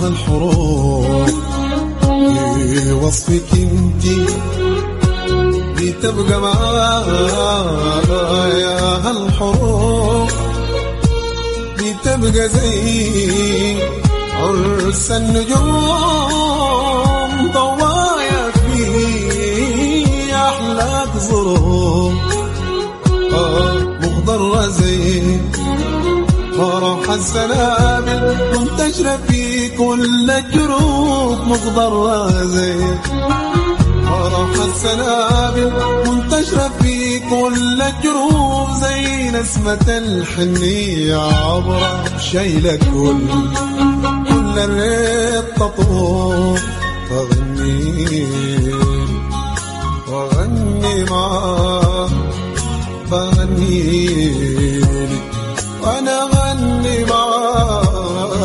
هالحروف في وصفك انتي بتبقى معايا هالحروف بتبقى زي عرس النجوم ضوايا في أحلاك ظروف آه مخضرة زي فرح السنابل منتشرة في كل الجروب مخضرة زي فرح السنابل منتشرة في كل الجروب زي نسمة الحنية عبرة شايلة كل كل الريت تطوف فغني وغني معاه فغني